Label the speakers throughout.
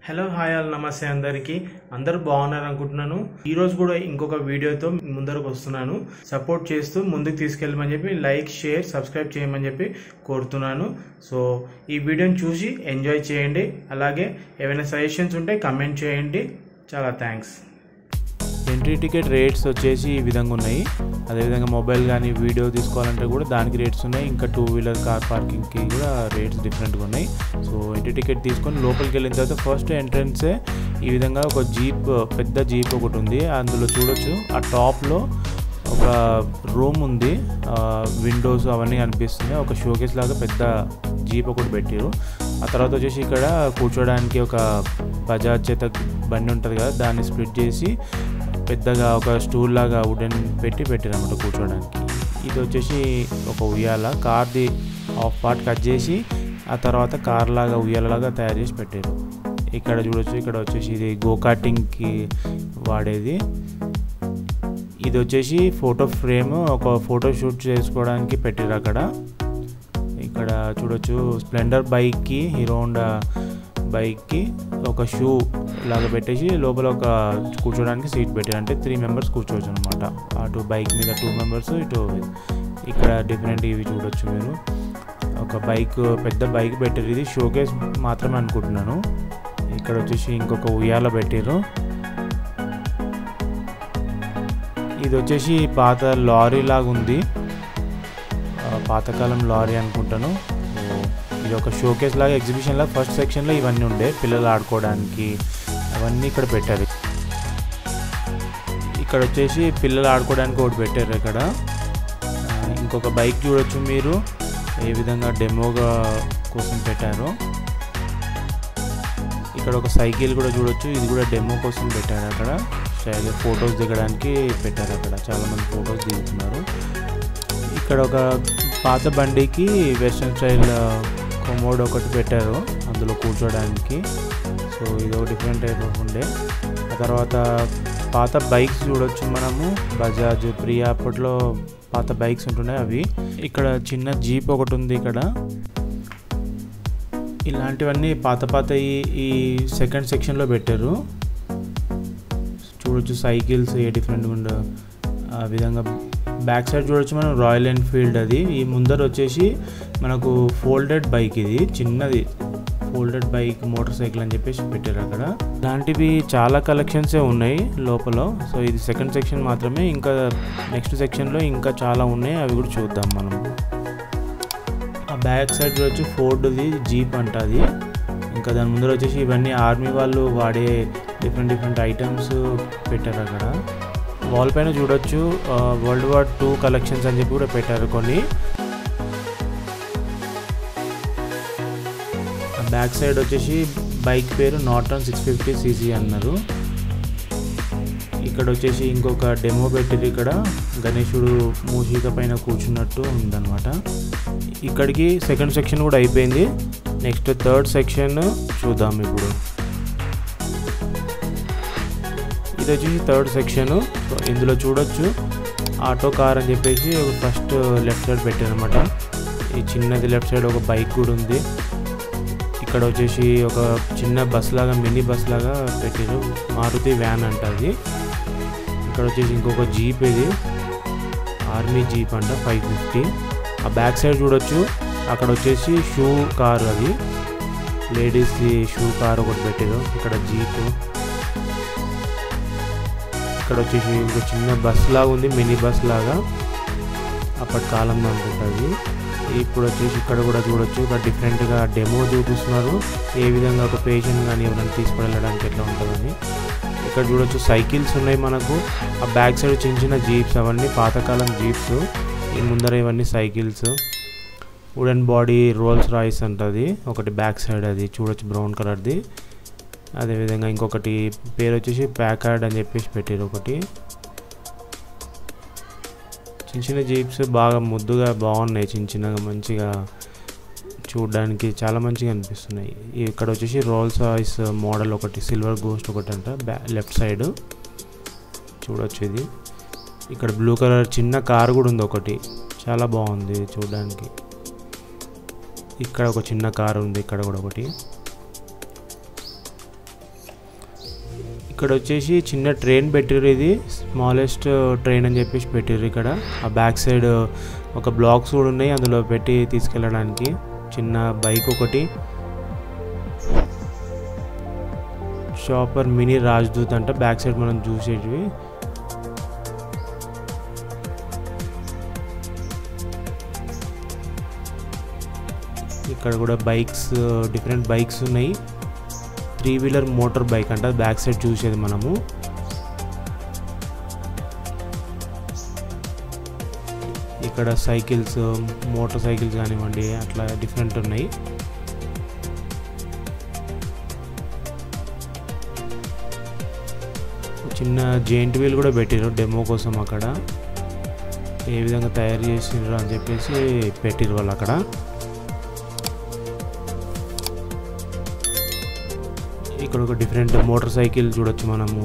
Speaker 1: hello hi all నమస్తే అందరికీ అందరూ బాగున్నారు అనుకుంటున్నాను ఈ రోజు కూడా ఇంకొక వీడియోతో ముందరకు వస్తున్నాను సపోర్ట్ చేస్తూ ముందుకు తీసుకెళ్ళమని చెప్పి లైక్ షేర్ సబ్స్క్రైబ్ చేయమని చెప్పి కోరుతున్నాను సో ఈ వీడియోని చూసి ఎంజాయ్ చేయండి అలాగే ఏమైనా సజెషన్స్ ఉంటే కమెంట్ చేయండి చాలా థ్యాంక్స్
Speaker 2: ఎంట్రీ టికెట్ రేట్స్ వచ్చేసి ఈ విధంగా ఉన్నాయి అదేవిధంగా మొబైల్ కానీ వీడియో తీసుకోవాలంటే కూడా దానికి రేట్స్ ఉన్నాయి ఇంకా టూ వీలర్ కార్ పార్కింగ్కి కూడా రేట్స్ డిఫరెంట్గా ఉన్నాయి సో ఎంట్రీ టికెట్ తీసుకొని లోపలికి వెళ్ళిన తర్వాత ఫస్ట్ ఎంట్రన్సే ఈ విధంగా ఒక జీప్ పెద్ద జీప్ ఒకటి ఉంది అందులో చూడొచ్చు ఆ టాప్లో ఒక రూమ్ ఉంది విండోస్ అవన్నీ కనిపిస్తున్నాయి ఒక షోకేస్ లాగా పెద్ద జీప్ ఒకటి పెట్టారు ఆ తర్వాత వచ్చేసి ఇక్కడ కూర్చోడానికి ఒక బజాజ్ చేత బండి ఉంటుంది కదా దాన్ని స్ప్లిట్ చేసి పెద్దగా ఒక స్టూల్ లాగా వుడెన్ పెట్టి పెట్టారన్నమాట కూర్చోడానికి ఇది వచ్చేసి ఒక ఉయ్యాల కార్ది హాఫ్ పార్ట్ కట్ చేసి ఆ తర్వాత కార్ లాగా ఉయ్యాలలాగా తయారు చేసి పెట్టారు ఇక్కడ చూడొచ్చు ఇక్కడ వచ్చేసి ఇది గో కార్టింగ్కి వాడేది ఇది వచ్చేసి ఫోటో ఫ్రేమ్ ఒక ఫోటో షూట్ చేసుకోవడానికి పెట్టారు అక్కడ ఇక్కడ చూడొచ్చు స్ప్లెండర్ బైక్కి హీరో హోండా బైక్కి ఒక షూ లాగా పెట్టేసి లోపల ఒక కూర్చోడానికి సీట్ పెట్టారు అంటే త్రీ మెంబర్స్ కూర్చోవచ్చు అనమాట అటు బైక్ మీద టూ మెంబర్స్ ఇటు ఇక్కడ డిఫరెంట్ ఇవి చూడొచ్చు మీరు ఒక బైక్ పెద్ద బైక్ పెట్టారు ఇది షోకేస్ మాత్రమే అనుకుంటున్నాను ఇక్కడ వచ్చేసి ఇంకొక ఉయ్యాల పెట్టారు ఇది వచ్చేసి పాత లారీ లాగా ఉంది ఆ, పాతకాలం లారీ అనుకుంటాను సో ఇది ఒక షోకేస్ లాగా ఎగ్జిబిషన్ లాగా ఫస్ట్ సెక్షన్లో ఇవన్నీ ఉండే పిల్లలు ఆడుకోవడానికి అవన్నీ ఇక్కడ పెట్టారు ఇక్కడ వచ్చేసి పిల్లలు ఆడుకోవడానికి ఒకటి పెట్టారు ఇక్కడ ఆ, ఇంకొక బైక్ చూడొచ్చు మీరు ఏ విధంగా డెమోగా కోసం పెట్టారు ఇక్కడ ఒక సైకిల్ కూడా చూడొచ్చు ఇది కూడా డెమో కోసం పెట్టారు అక్కడ స్టైల్ ఫొటోస్ దిగడానికి పెట్టారు అక్కడ చాలా మంది ఫొటోస్ దిగుతున్నారు ఇక్కడ ఒక పాత బండికి వెస్ట్రన్ స్టైల్ కొమోడ్ ఒకటి పెట్టారు అందులో కూర్చోడానికి సో ఇది ఒక డిఫరెంట్ టైప్ ఆఫ్ ఉండే ఆ తర్వాత పాత బైక్స్ చూడొచ్చు మనము బజాజ్ ప్రియా అప్పట్లో పాత బైక్స్ ఉంటున్నాయి అవి ఇక్కడ చిన్న జీప్ ఒకటి ఉంది ఇక్కడ ఇలాంటివన్నీ పాత పాత ఈ ఈ సెకండ్ సెక్షన్లో పెట్టారు చూడొచ్చు సైకిల్స్ ఏ డిఫరెంట్గా ఉండ ఆ విధంగా బ్యాక్ సైడ్ చూడొచ్చు మనం రాయల్ ఎన్ఫీల్డ్ అది ఈ ముందర వచ్చేసి మనకు ఫోల్డెడ్ బైక్ ఇది చిన్నది ఫోల్డెడ్ బైక్ మోటార్ సైకిల్ అని చెప్పేసి పెట్టారు అక్కడ ఇలాంటివి చాలా కలెక్షన్సే ఉన్నాయి లోపల సో ఇది సెకండ్ సెక్షన్ మాత్రమే ఇంకా నెక్స్ట్ సెక్షన్లో ఇంకా చాలా ఉన్నాయి అవి కూడా చూద్దాం మనం ఆ బ్యాక్ సైడ్ వచ్చి ఫోర్డ్ది జీప్ అంట అది ఇంకా దాని ముందర వచ్చేసి ఇవన్నీ ఆర్మీ వాళ్ళు వాడే డిఫరెంట్ డిఫరెంట్ ఐటమ్స్ పెట్టారు అక్కడ వాల్ పైన చూడొచ్చు వరల్డ్ వార్ టూ కలెక్షన్స్ అని చెప్పి కూడా పెట్టారు కొన్ని బ్యాక్ సైడ్ వచ్చేసి బైక్ పేరు నార్టన్ సిక్స్ ఫిఫ్టీ సీసీ అన్నారు ఇక్కడ వచ్చేసి ఇంకొక డెమో పెట్టింది ఇక్కడ గణేశుడు మూషిక పైన కూర్చున్నట్టు ఉందన్నమాట ఇక్కడికి సెకండ్ సెక్షన్ కూడా అయిపోయింది నెక్స్ట్ థర్డ్ సెక్షన్ చూద్దాం ఇప్పుడు ఇది వచ్చేసి థర్డ్ సెక్షన్ ఇందులో చూడొచ్చు ఆటో కార్ అని చెప్పేసి ఫస్ట్ లెఫ్ట్ సైడ్ పెట్టారనమాట ఈ చిన్నది లెఫ్ట్ సైడ్ ఒక బైక్ కూడా ఉంది ఇక్కడ వచ్చేసి ఒక చిన్న బస్ లాగా మినీ బస్ లాగా పెట్టారు మారుతి వ్యాన్ అంట అది ఇక్కడ వచ్చేసి ఇంకొక జీప్ ఇది ఆర్మీ జీప్ అంట ఫైవ్ ఫిఫ్టీ ఆ బ్యాక్ సైడ్ చూడొచ్చు అక్కడ వచ్చేసి షూ కార్ అది లేడీస్ది షూ కార్ ఒకటి పెట్టారు ఇక్కడ జీప్ ఇక్కడ వచ్చేసి ఒక చిన్న బస్ లాగా ఉంది మినీ బస్ లాగా అప్పటి కాలంలో అనుకుంటుంది ఇప్పుడు వచ్చేసి ఇక్కడ కూడా చూడొచ్చు ఇక్కడ డిఫరెంట్గా డెమో చూపిస్తున్నారు ఏ విధంగా ఒక పేషెంట్ కానీ ఎవరైనా తీసుకువెళ్ళడానికి ఎట్లా ఉంటుందని ఇక్కడ చూడొచ్చు సైకిల్స్ ఉన్నాయి మనకు ఆ బ్యాక్ సైడ్ చిన్న చిన్న జీప్స్ అవన్నీ పాతకాలం జీప్స్ ఈ ముందర ఇవన్నీ cycles wooden body Rolls Royce అంటది ఒకటి బ్యాక్ సైడ్ అది చూడొచ్చు బ్రౌన్ కలర్ది అదేవిధంగా ఇంకొకటి పేరు వచ్చేసి ప్యాకార్డ్ అని చెప్పేసి పెట్టారు ఒకటి చిన్న చిన్న జీప్స్ బాగా ముద్దుగా బాగున్నాయి చిన్న చిన్నగా మంచిగా చూడడానికి చాలా మంచిగా అనిపిస్తున్నాయి ఇక్కడ వచ్చేసి రోల్స్ రాయిస్ మోడల్ ఒకటి సిల్వర్ గోస్ట్ ఒకటి అంట బ్యా లెఫ్ట్ సైడ్ చూడొచ్చు ఇది ఇక్కడ బ్లూ కలర్ చిన్న కార్ కూడా ఉంది ఒకటి చాలా బాగుంది చూడడానికి ఇక్కడ ఒక చిన్న కార్ ఉంది ఇక్కడ కూడా ఒకటి ఇక్కడ వచ్చేసి చిన్న ట్రైన్ పెట్టిర్రు ఇది స్మాలెస్ట్ ట్రైన్ అని చెప్పేసి పెట్టిర్రు ఇక్కడ ఆ బ్యాక్ సైడ్ ఒక బ్లాక్స్ కూడా ఉన్నాయి అందులో పెట్టి తీసుకెళ్ళడానికి చిన్న బైక్ ఒకటి షాపర్ మినీ రాజ్దూత్ అంట బ్యాక్ సైడ్ మనం చూసేటివి ఇక్కడ కూడా బైక్స్ డిఫరెంట్ బైక్స్ ఉన్నాయి త్రీ వీలర్ మోటార్ బైక్ అంట బ్యాక్ సైడ్ చూసేది మనము ఇక్కడ సైకిల్స్ మోటార్ సైకిల్స్ కానివ్వండి అట్లా డిఫరెంట్ ఉన్నాయి చిన్న జెయింట్ వీల్ కూడా పెట్టిరు డెమో కోసం అక్కడ ఏ విధంగా తయారు చేసిండ్రు అని చెప్పేసి పెట్టిరు వాళ్ళు అక్కడ ఇక్కడ ఒక డిఫరెంట్ మోటార్ సైకిల్ చూడొచ్చు మనము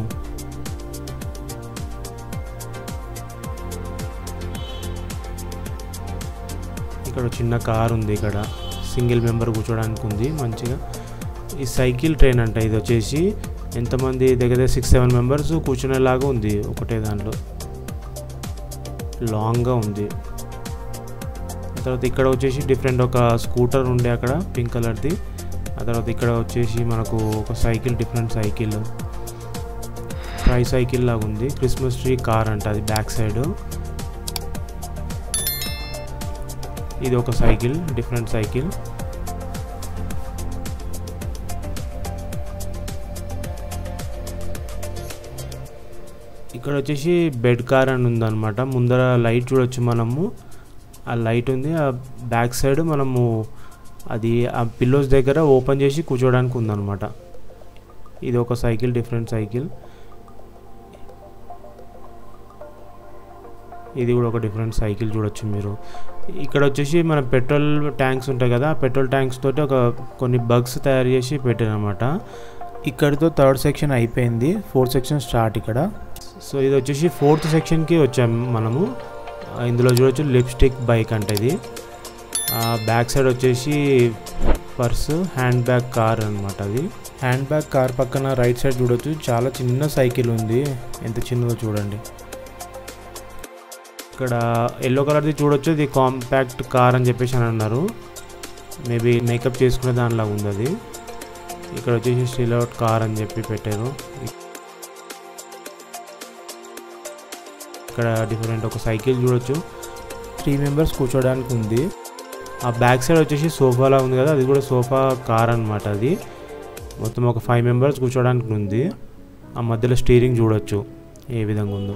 Speaker 2: ఇక్కడ చిన్న కార్ ఉంది ఇక్కడ సింగిల్ మెంబర్ కూర్చోడానికి ఉంది మంచిగా ఈ సైకిల్ ట్రైన్ అంట ఇది వచ్చేసి ఎంతమంది దగ్గర దగ్గర సిక్స్ సెవెన్ మెంబర్స్ కూర్చునేలాగా ఉంది ఒకటే దాంట్లో లాంగ్గా ఉంది తర్వాత ఇక్కడ వచ్చేసి డిఫరెంట్ ఒక స్కూటర్ ఉండే అక్కడ పింక్ కలర్ది ఆ తర్వాత ఇక్కడ వచ్చేసి మనకు ఒక cycle different cycle tricycle లాగా ఉంది క్రిస్మస్ ట్రీ కార్ అంట అది బ్యాక్ సైడ్ ఇది ఒక సైకిల్ డిఫరెంట్ సైకిల్ ఇక్కడ వచ్చేసి బెడ్ కార్ అని ఉందన్నమాట ముందర లైట్ చూడొచ్చు మనము ఆ లైట్ ఉంది ఆ బ్యాక్ సైడ్ మనము అది ఆ పిల్లోస్ దగ్గర ఓపెన్ చేసి కూర్చోడానికి ఉందన్నమాట ఇది ఒక సైకిల్ డిఫరెంట్ సైకిల్ ఇది కూడా ఒక డిఫరెంట్ సైకిల్ చూడొచ్చు మీరు ఇక్కడ వచ్చేసి మన పెట్రోల్ ట్యాంక్స్ ఉంటాయి కదా ఆ పెట్రోల్ ట్యాంక్స్ తోటి ఒక కొన్ని బగ్స్ తయారు చేసి పెట్టారనమాట ఇక్కడితో థర్డ్ సెక్షన్ అయిపోయింది ఫోర్త్ సెక్షన్ స్టార్ట్ ఇక్కడ సో ఇది వచ్చేసి ఫోర్త్ సెక్షన్కి వచ్చాము మనము ఇందులో చూడొచ్చు లిప్స్టిక్ బైక్ అంటే ఇది బ్యాక్ సైడ్ వచ్చేసి పర్స్ హ్యాండ్ బ్యాగ్ కార్ అనమాట అది హ్యాండ్ బ్యాగ్ కార్ పక్కన రైట్ సైడ్ చూడొచ్చు చాలా చిన్న సైకిల్ ఉంది ఎంత చిన్నదో చూడండి ఇక్కడ ఎల్లో కలర్ది చూడొచ్చు ఇది కాంపాక్ట్ కార్ అని చెప్పేసి అని అన్నారు మేబీ మేకప్ చేసుకునే దానిలాగా ఉంది అది ఇక్కడ వచ్చేసి స్టిల్ అవుట్ కార్ అని చెప్పి పెట్టారు ఇక్కడ డిఫరెంట్ ఒక సైకిల్ చూడొచ్చు త్రీ మెంబర్స్ కూర్చోడానికి ఉంది ఆ బ్యాక్ సైడ్ వచ్చేసి సోఫాలా ఉంది కదా అది కూడా సోఫా కార్ అనమాట అది మొత్తం ఒక ఫైవ్ మెంబర్స్ కూర్చోడానికి ఉంది ఆ మధ్యలో స్టీరింగ్ చూడొచ్చు ఏ విధంగా ఉందో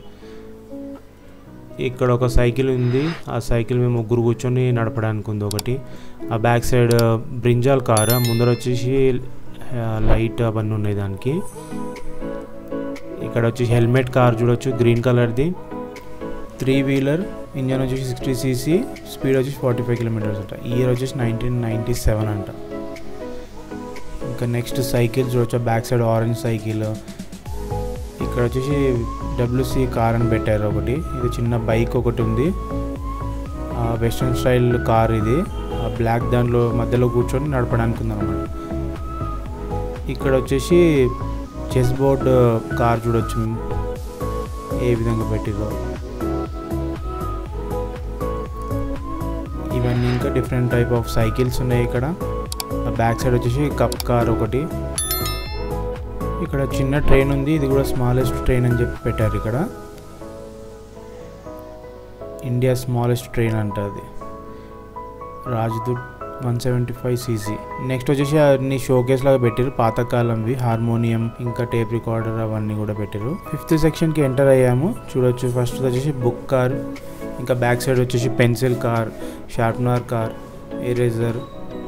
Speaker 2: ఇక్కడ ఒక సైకిల్ ఉంది ఆ సైకిల్ మేము ముగ్గురు కూర్చొని నడపడానికి ఉంది ఒకటి ఆ బ్యాక్ సైడ్ బ్రింజాల్ కార్ ముందర వచ్చేసి లైట్ అవన్నీ ఉన్నాయి దానికి ఇక్కడ వచ్చేసి హెల్మెట్ కార్ చూడొచ్చు గ్రీన్ కలర్ది త్రీ వీలర్ ఇంజన్ వచ్చేసి సిక్స్టీ సీసీ స్పీడ్ వచ్చేసి ఫార్టీ ఫైవ్ కిలోమీటర్స్ అంట ఇయర్ వచ్చేసి నైన్టీన్ నైంటీ సెవెన్ అంట ఇంకా నెక్స్ట్ సైకిల్ చూడొచ్చు బ్యాక్ సైడ్ ఆరెంజ్ సైకిల్ ఇక్కడ వచ్చేసి డబ్ల్యూసి కార్ అని పెట్టారు ఒకటి ఇది చిన్న బైక్ ఒకటి ఉంది వెస్ట్రన్ స్టైల్ కార్ ఇది బ్లాక్ దాంట్లో మధ్యలో కూర్చొని నడపడానికి ఉందన్నమాట ఇక్కడ వచ్చేసి చెస్ బోర్డ్ కార్ చూడొచ్చు ఏ విధంగా పెట్టిరో ఇవన్నీ ఇంకా డిఫరెంట్ టైప్ ఆఫ్ సైకిల్స్ ఉన్నాయి ఇక్కడ బ్యాక్ సైడ్ వచ్చేసి కప్ కార్ ఒకటి ఇక్కడ చిన్న ట్రైన్ ఉంది ఇది కూడా స్మాలెస్ట్ ట్రైన్ అని చెప్పి పెట్టారు ఇక్కడ ఇండియా స్మాలెస్ట్ ట్రైన్ అంట అది Rajdoot one seventy five CC next వచ్చేసి అన్ని షోకేస్ లాగా పెట్టారు పాతకాలంవి హార్మోనియం ఇంకా టేప్ రికార్డర్ అవన్నీ కూడా పెట్టారు ఫిఫ్త్ సెక్షన్కి ఎంటర్ అయ్యాము చూడొచ్చు ఫస్ట్ వచ్చేసి బుక్ కార్ ఇంకా బ్యాక్ సైడ్ వచ్చేసి pencil car sharpener car eraser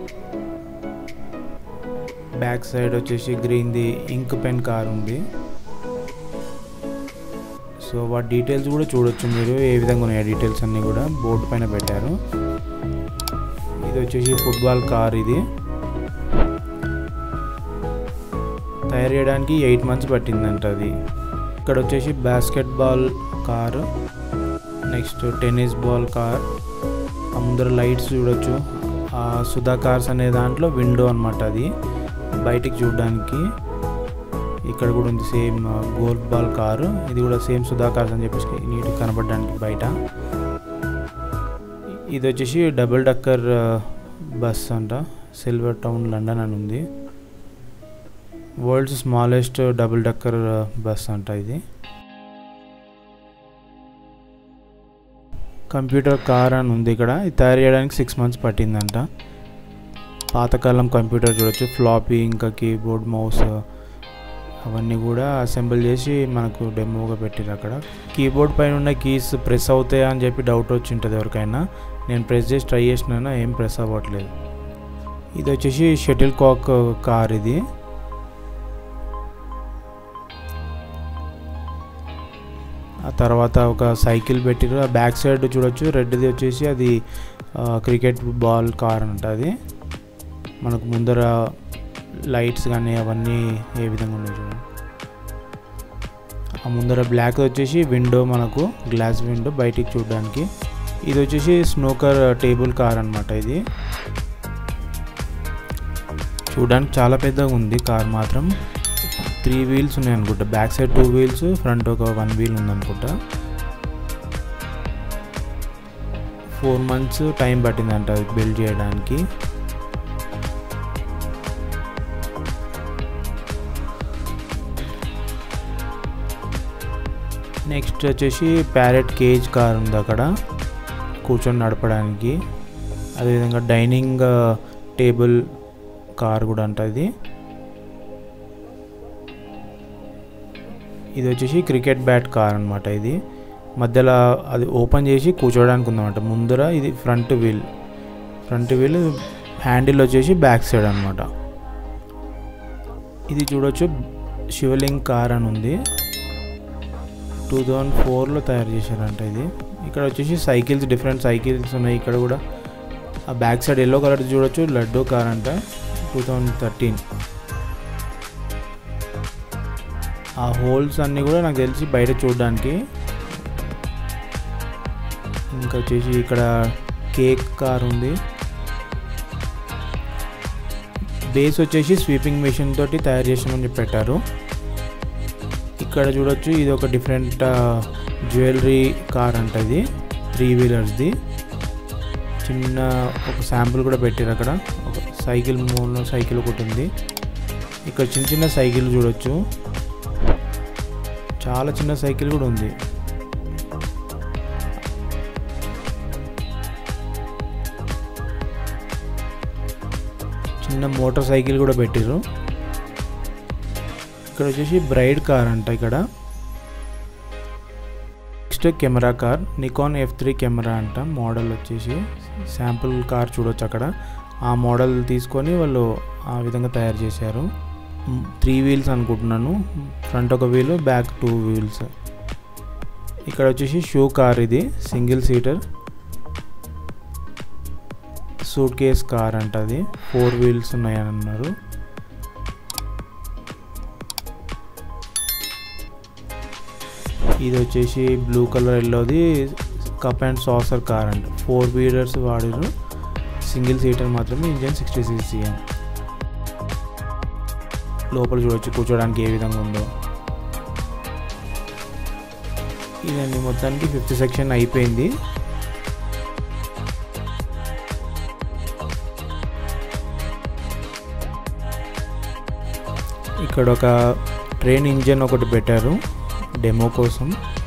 Speaker 2: back side వచ్చేసి గ్రీన్ది ఇంక్ పెన్ కార్ ఉంది సో వాటి డీటెయిల్స్ కూడా చూడొచ్చు మీరు ఏ విధంగా ఉన్నాయి డీటెయిల్స్ అన్నీ కూడా బోర్డు పైన పెట్టారు ఇది వచ్చేసి ఫుట్బాల్ కార్ ఇది తయారు చేయడానికి ఎయిట్ మంత్స్ పట్టిందంట అది ఇక్కడ వచ్చేసి basketball car next tennis ball car ముందర లైట్స్ చూడొచ్చు సుధా కార్స్ అనే దాంట్లో విండో అనమాట అది బయటికి చూడడానికి ఇక్కడ కూడా ఉంది సేమ్ గోల్డ్ బాల్ కారు ఇది కూడా సేమ్ సుధా కార్స్ అని చెప్పేసి నీట్ కనపడడానికి బయట ఇది వచ్చేసి డబుల్ డక్కర్ బస్ అంట సిల్వర్ టౌన్ లండన్ అని ఉంది world's smallest double decker bus అంట ఇది కంప్యూటర్ కార్ అని ఉంది ఇక్కడ ఇది తయారు చేయడానికి సిక్స్ మంత్స్ పట్టిందంట పాతకాలం కంప్యూటర్ చూడొచ్చు ఫ్లాపీ ఇంకా కీబోర్డ్ మౌస్ అవన్నీ కూడా అసెంబుల్ చేసి మనకు డెమోగా పెట్టారు అక్కడ కీబోర్డ్ పైన ఉన్న కీస్ ప్రెస్ అవుతాయా అని చెప్పి డౌట్ వచ్చి ఉంటుంది ఎవరికైనా నేను ప్రెస్ చేసి ట్రై చేసినా ఏం ప్రెస్ అవ్వట్లేదు ఇది వచ్చేసి షటిల్ కాక్ కార్ ఇది ఆ తర్వాత ఒక సైకిల్ పెట్టిరు ఆ బ్యాక్ సైడ్ చూడొచ్చు రెడ్ది వచ్చేసి అది క్రికెట్ బాల్ కార్ అంట అది మనకు ముందర లైట్స్ కానీ అవన్నీ ఏ విధంగా ఉన్నాయి చూడండి ఆ ముందర బ్లాక్ వచ్చేసి విండో మనకు గ్లాస్ విండో బయటికి చూడడానికి ఇది వచ్చేసి స్నోకర్ టేబుల్ కార్ అనమాట ఇది చూడడానికి చాలా పెద్దగా ఉంది కార్ మాత్రం త్రీ వీల్స్ ఉన్నాయి అనుకుంటా back side two wheels front ఒక వన్ వీల్ ఉందనుకుంటా ఫోర్ మంత్స్ టైం పట్టిందంట బిల్డ్ చేయడానికి నెక్స్ట్ వచ్చేసి ప్యారెట్ కేజ్ కార్ ఉంది అక్కడ కూర్చొని నడపడానికి అదేవిధంగా డైనింగ్ టేబుల్ కార్ కూడా అంట ఇది ఇది వచ్చేసి క్రికెట్ బ్యాట్ కార్ అనమాట ఇది మధ్యలో అది ఓపెన్ చేసి కూర్చోడానికి ఉందన్నమాట ముందర ఇది front wheel front wheel handle వచ్చేసి బ్యాక్ సైడ్ అనమాట ఇది చూడొచ్చు శివలింగ్ కార్ అని ఉంది టూ థౌజండ్ ఫోర్లో తయారు చేశారంట ఇది ఇక్కడ వచ్చేసి సైకిల్స్ డిఫరెంట్ సైకిల్స్ ఉన్నాయి ఇక్కడ కూడా ఆ బ్యాక్ సైడ్ ఎల్లో కలర్ చూడొచ్చు లడ్డూ కార్ అంట టూ థౌజండ్ థర్టీన్ ఆ హోల్స్ అన్నీ కూడా నాకు తెలిసి బయట చూడడానికి ఇంకా వచ్చేసి ఇక్కడ కేక్ కార్ ఉంది బేస్ వచ్చేసి స్వీపింగ్ మెషిన్ తోటి తయారు చేసామని చెప్పి పెట్టారు ఇక్కడ చూడొచ్చు ఇది ఒక డిఫరెంట్ జ్యువెలరీ కార్ అంట ఇది త్రీ వీలర్స్ది చిన్న ఒక శాంపుల్ కూడా పెట్టారు అక్కడ ఒక సైకిల్ మూల సైకిల్ ఒకటి ఉంది ఇక్కడ చిన్న చిన్న సైకిల్ చూడొచ్చు చాలా చిన్న సైకిల్ కూడా ఉంది చిన్న మోటార్ సైకిల్ కూడా పెట్టారు ఇక్కడ వచ్చేసి బ్రైడ్ కార్ అంట ఇక్కడ next camera car Nikon F three camera అంట మోడల్ వచ్చేసి శాంపుల్ కార్ చూడొచ్చు అక్కడ ఆ మోడల్ తీసుకొని వాళ్ళు ఆ విధంగా తయారు చేశారు త్రీ వీల్స్ అనుకుంటున్నాను ఫ్రంట్ ఒక వీల్ బ్యాక్ టూ వీల్స్ ఇక్కడ వచ్చేసి షూ కార్ ఇది single seater suitcase car అంట అది ఫోర్ వీల్స్ ఉన్నాయని అన్నారు ఇది వచ్చేసి బ్లూ కలర్ ఎల్లోది కప్ అండ్ సాసర్ కార్ అంట ఫోర్ వీలర్స్ వాడిరు సింగిల్ సీటర్ మాత్రమే ఇంజన్ సిక్స్టీ సీసీ అని లోపల చూడొచ్చు కూర్చోడానికి ఏ విధంగా ఉందో ఇదండి మొత్తానికి ఫిఫ్త్ సెక్షన్ అయిపోయింది ఇక్కడ ఒక ట్రైన్ ఇంజన్ ఒకటి పెట్టారు డెమో కోసం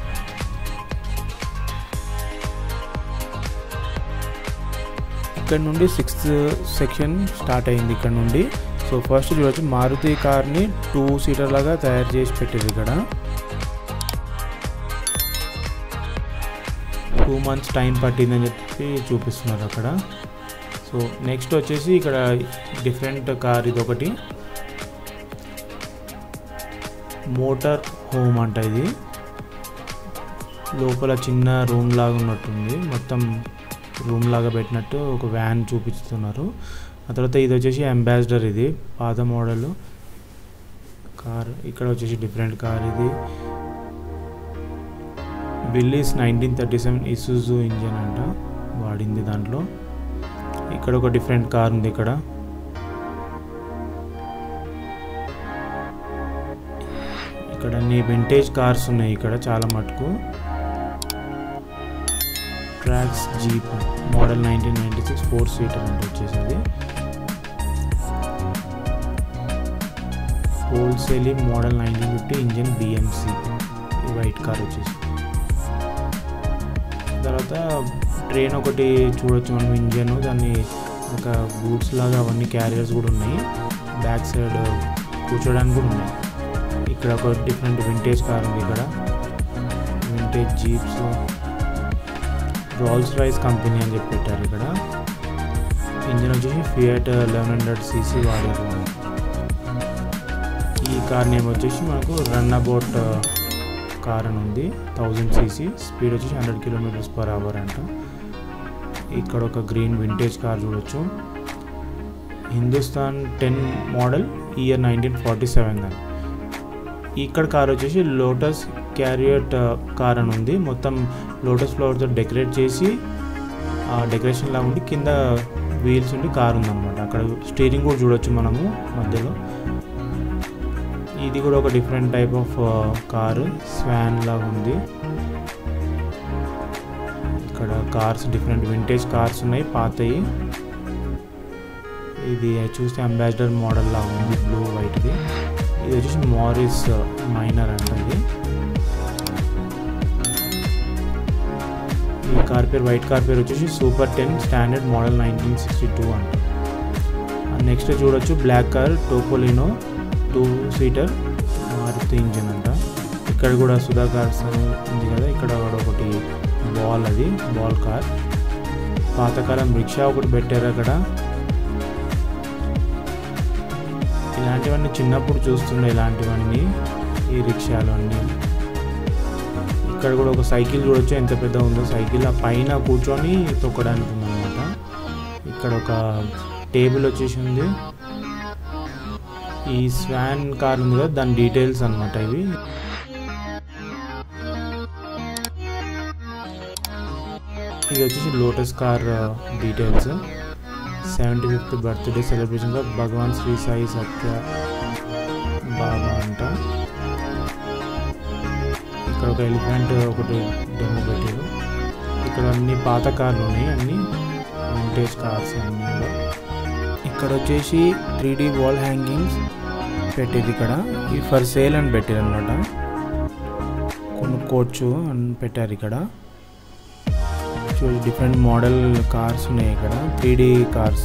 Speaker 2: ఇక్కడ నుండి సిక్స్త్ సెక్షన్ స్టార్ట్ అయింది ఇక్కడ నుండి సో ఫస్ట్ చూడొచ్చు మారుతి కార్ని టూ సీటర్ లాగా తయారు చేసి పెట్టారు ఇక్కడ టూ మంత్స్ టైం పట్టిందని చెప్పి చూపిస్తున్నారు అక్కడ సో నెక్స్ట్ వచ్చేసి ఇక్కడ డిఫరెంట్ కార్ ఇది ఒకటి మోటార్ హోమ్ అంట ఇది లోపల చిన్న రూమ్ లాగా ఉన్నట్టుంది మొత్తం రూమ్ లాగా పెట్టినట్టు ఒక వ్యాన్ చూపిస్తున్నారు ఆ తర్వాత ఇది వచ్చేసి అంబాసిడర్ ఇది పాత మోడల్ కార్ ఇక్కడ వచ్చేసి డిఫరెంట్ కార్ ఇది Billy's nineteen thirty seven Isuzu engine అంట వాడింది దాంట్లో ఇక్కడ ఒక డిఫరెంట్ కార్ ఉంది ఇక్కడ ఇక్కడ అన్ని వింటేజ్ కార్స్ ఉన్నాయి ఇక్కడ చాలా మటుకు Trax jeep model nineteen ninety six four seater అంటే వచ్చేసి అది Wolseley model nineteen fifty engine BMC ఈ వైట్ కార్ వచ్చేసి తర్వాత ట్రైన్ ఒకటి చూడొచ్చు మనం ఇంజన్ దాన్ని ఒక గూడ్స్ లాగా అవన్నీ క్యారియర్స్ కూడా ఉన్నాయి బ్యాక్ సైడ్ కూర్చోడానికి కూడా ఉన్నాయి ఇక్కడ ఒక డిఫరెంట్ వింటేజ్ కార్ ఉంది ఇక్కడ vintage jeeps Rolls Royce company అని చెప్పి పెట్టారు ఇక్కడ ఇంజిన్ వచ్చేసి ఫియట్ లెవెన్ హండ్రెడ్ సీసీ వాడారు ఈ కార్ నేమ్ వచ్చేసి మనకు రన్ అబౌట్ కార్ అని ఉంది థౌజండ్ సీసీ స్పీడ్ వచ్చేసి హండ్రెడ్ కిలోమీటర్స్ పర్ అవర్ అంట ఇక్కడ ఒక గ్రీన్ వింటేజ్ కార్ చూడొచ్చు Hindustan ten model year nineteen forty seven అని ఇక్కడ కార్ వచ్చేసి లోటస్ క్యారియట్ కార్ అని ఉంది మొత్తం లోటస్ ఫ్లవర్తో డెకరేట్ చేసి ఆ డెకరేషన్ లాగా ఉండి కింద వీల్స్ ఉండి కార్ ఉందన్నమాట అక్కడ స్టీరింగ్ కూడా చూడొచ్చు మనము మధ్యలో ఇది కూడా ఒక different type of car swan లాగా ఉంది ఇక్కడ కార్స్ డిఫరెంట్ వింటేజ్ కార్స్ ఉన్నాయి పాతవి ఇది చూస్తే అంబాసిడర్ మోడల్ లాగా ఉంది బ్లూ వైట్ది ఇది వచ్చేసి మారిస్ మైనర్ అంటుంది ఈ కార్ పేరు వైట్ కార్ పేరు వచ్చేసి super ten standard model nineteen sixty two అంట నెక్స్ట్ చూడొచ్చు black car Topolino two seater Maruti engine అంట ఇక్కడ కూడా సుధా కార్స్ ఉంది కదా ఇక్కడ కూడా ఒకటి బాల్ అది బాల్ కార్ పాతకాలం రిక్షా ఒకటి పెట్టారు అక్కడ ఇలాంటివన్నీ చిన్నప్పుడు చూస్తుండే ఇలాంటివన్నీ ఈ రిక్షాలు అన్నీ ఇక్కడ కూడా ఒక సైకిల్ చూడొచ్చు ఎంత పెద్ద ఉందో సైకిల్ ఆ పైన కూర్చొని తొక్కడానికి ఉందన్నమాట ఇక్కడ ఒక టేబుల్ వచ్చేసి ఉంది ఈ స్వాన్ కార్ ఉంది కదా దాని డీటెయిల్స్ అనమాట ఇవి ఇది వచ్చేసి Lotus car details seventy fifth birthday సెలబ్రేషన్గా భగవాన్ శ్రీ సాయి సత్య బాబా అంట ఇక్కడ ఒక ఎలిఫెంట్ ఒకటి డెమో పెట్టారు ఇక్కడ అన్ని పాత కార్లు ఉన్నాయి అన్ని వింటేజ్ కార్స్ అన్నీ కూడా ఇక్కడ వచ్చేసి త్రీ డీ వాల్ హ్యాంగింగ్స్ పెట్టేది ఇక్కడ ఈ ఫర్ సేల్ అని పెట్టారు అనమాట కొనుక్కోవచ్చు అని పెట్టారు ఇక్కడ చూసి డిఫరెంట్ మోడల్ కార్స్ ఉన్నాయి ఇక్కడ త్రీ డీ కార్స్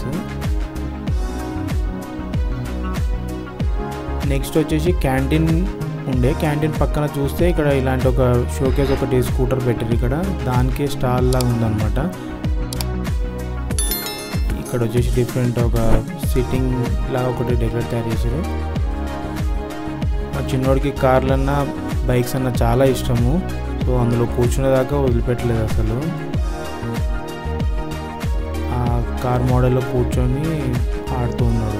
Speaker 2: నెక్స్ట్ వచ్చేసి క్యాంటీన్ ఉండే క్యాంటీన్ పక్కన చూస్తే ఇక్కడ ఇలాంటి ఒక షోకేస్ ఒకటి స్కూటర్ పెట్టారు ఇక్కడ దానికి స్టాల్ లాగా ఉందన్నమాట ఇక్కడ వచ్చేసి డిఫరెంట్ ఒక సిట్టింగ్ లాగా ఒకటి డెకరేట్ తయారు చేశారు మా చిన్నోడికి కార్లన్నా బైక్స్ అన్న చాలా ఇష్టము సో అందులో కూర్చునేదాకా వదిలిపెట్టలేదు అసలు ఆ కార్ మోడల్లో కూర్చొని ఆడుతూ ఉన్నాడు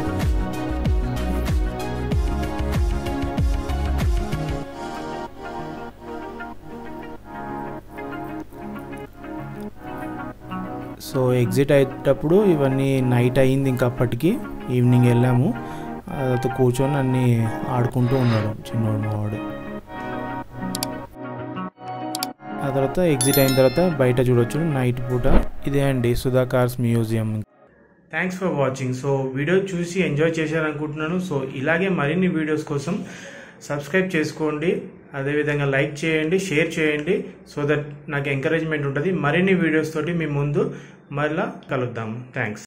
Speaker 2: సో ఎగ్జిట్ అయ్యేటప్పుడు ఇవన్నీ నైట్ అయ్యింది ఇంకా అప్పటికి ఈవినింగ్ వెళ్ళాము అదంతా కూర్చొని అన్నీ ఆడుకుంటూ ఉన్నాడు చిన్నోడు మావాడు ఆ తర్వాత ఎగ్జిట్ అయిన తర్వాత బయట చూడొచ్చు నైట్ పూట ఇదే అండి Sudha cars museum
Speaker 1: thanks for watching so video చూసి ఎంజాయ్ చేశారనుకుంటున్నాను సో ఇలాగే మరిన్ని వీడియోస్ కోసం సబ్స్క్రైబ్ చేసుకోండి అదేవిధంగా లైక్ చేయండి షేర్ చేయండి సో దట్ నాకు ఎంకరేజ్మెంట్ ఉంటుంది మరిన్ని వీడియోస్ తోటి మీ ముందు మళ్ళా కలుద్దాము థ్యాంక్స్